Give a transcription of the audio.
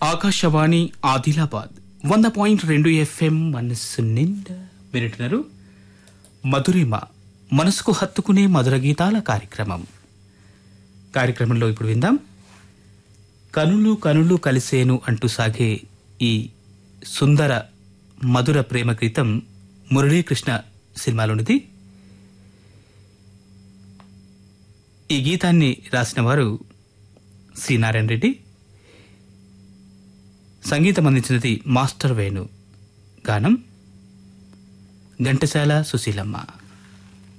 ఆకాశవాణి ఆదిలాబాద్ వంద పాయింట్ రెండు ఎఫ్ఎం మనస్సు నిండా వింటున్నారు మధురిమ మనసుకు హత్తుకునే మధుర గీతాల కార్యక్రమం కార్యక్రమంలో ఇప్పుడు విందాం కనులు కనులు కలిసేను అంటూ సాగే ఈ సుందర మధుర ప్రేమ గీతం మురళీకృష్ణ సినిమాలోనిది ఈ గీతాన్ని రాసిన వారు సి నారాయణ రెడ్డి సంగీతం అందించినది మాస్టర్ వేణు గానం ఘంటసాల సుశీలమ్మ